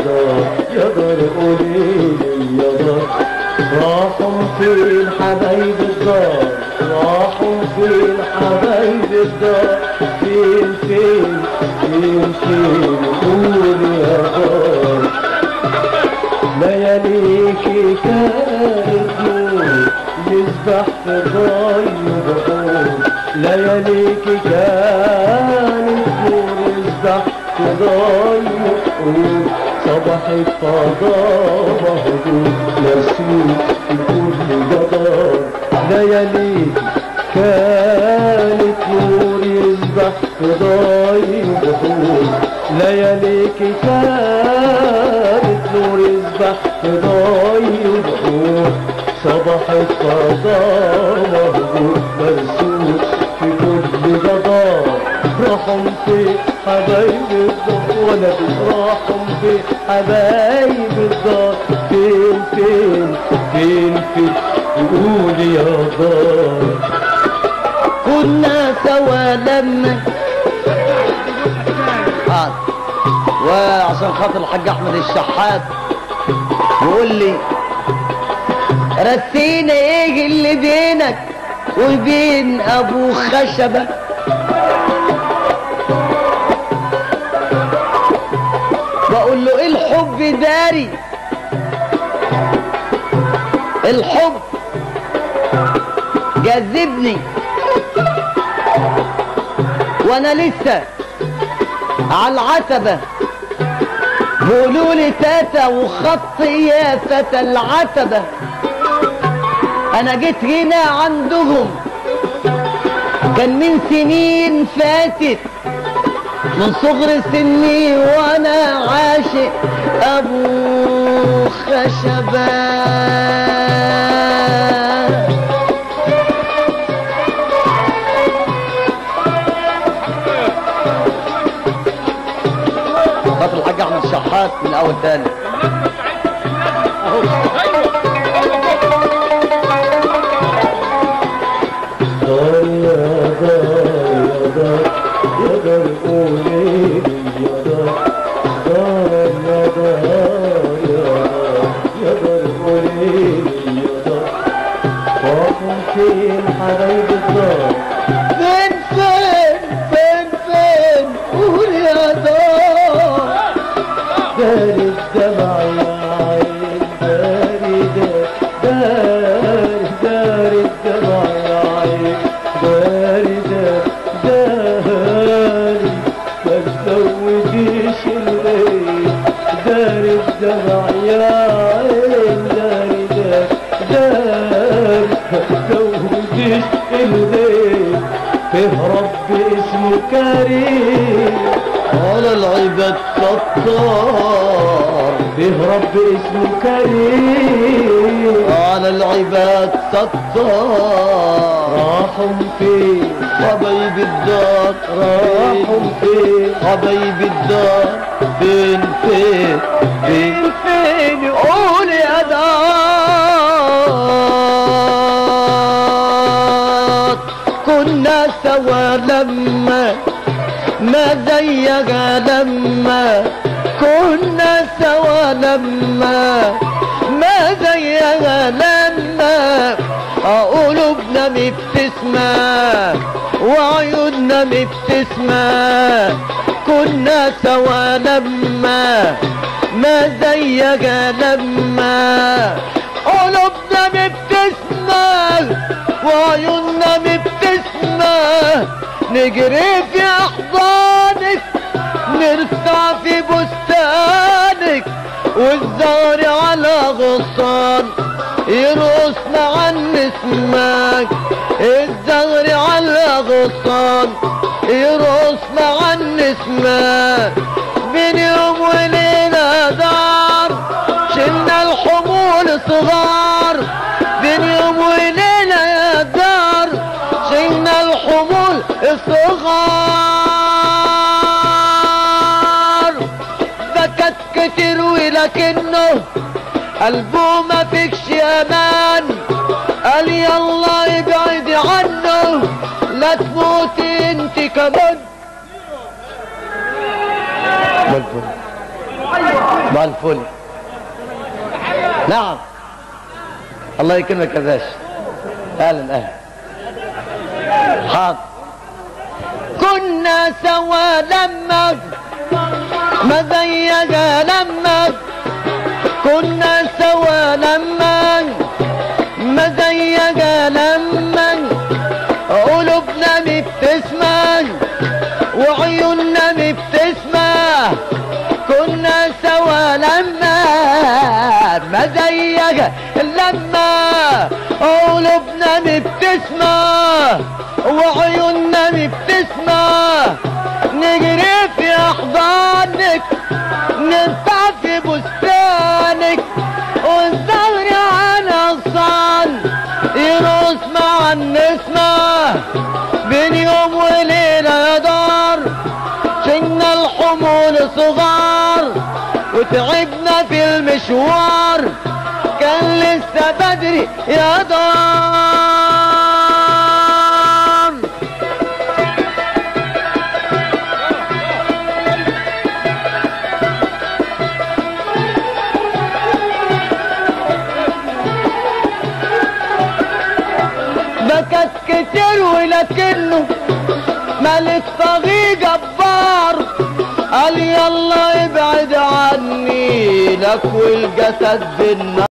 دار يا دار قوليلي يا دار راحوا فين حبايب الدار راحوا فين حبايب الدار فين فين فين فين قول يا دار لياليكي كانت نور يسبح في ضي بحور لياليكي كانت نور يسبح في ضي بحور صبحت فضاء مهجور مرسوم في كل جدار لياليكي كانت نور يسبح في ضي بحور لياليكي كانت نور يسبح في ضي بحور صبحت فضاء مهجور مرسوم في كل جدار راحوا في حبايب الدار ولا راحوا في حبايب الدار فين فين فين فين قول يا دار كنا سوا لما حاضر وعشان خاطر الحاج احمد الشحات يقول لي رسينا ايه اللي بينك وبين ابو خشبه بقول له ايه الحب داري الحب جذبني وانا لسه على العتبة بيقولوا لي تاتا وخط يا فتى العتبة انا جيت هنا عندهم كان من سنين فاتت من صغر سني وانا عاشق ابو خشبه خاطر الحاج احمد شحات من اول تاني دار يا دار يا دار يا دار قوليلي يا دار دار يا دار يا دار يا دار قوليلي يا دار راحوا فين حبايب الدار فين فين فين فين قول يا دار دار الدمع يا عين داري دار دار دار الدمع يا عين داري دار داري ما تزوديش الليل دار الدمع يا عين داري دار داري ما تزوديش الليل اهرب باسمه كريم على العباد ستار بيهرب باسمه كريم على العباد ستار راحوا فين حبايب الدار راحوا فين حبايب الدار فين فين فين فين قول يا دار كنا سوا لما ما زيك لما كنا سوا لما ما زيك لما قلوبنا مبتسمة وعيوننا مبتسمة كنا سوا لما ما زيك لما قلوبنا مبتسمة وعيوننا مبتسمة نجري في أحضانك نرفع في بستانك والزهر على غصان يرقصنا عن اسمك الزهر على غصان يرقصنا عن اسمك بين يوم وليلة دار شلنا الحمول صغار بين يوم وليلة يا دار شلنا الحمول الصغار بكت كتير ولكنه قلبه ما فيكش امان قال يلا ابعد عنه لا تموت انت كمان مع الفل نعم الله يكرمك يا باشا اهلا اهلا حاضر كنا سوا لما مزيجة لما كنا سوا لما مزيجة لما قلوبنا مبتسمة وعيوننا مبتسمة كنا سوا لما مزيجة لما قلوبنا مبتسمة وعيوننا مبتسمة نجري في احضانك ننفع في بستانك والزهر على صان يرقص مع النسمة بين يوم وليلة يا دار شلنا الحمول صغار وتعبنا في المشوار كان لسه بدري يا دار بكت كتير ولكنه ملك طغي جبار قال يلا ابعد عني لك والجسد بالنار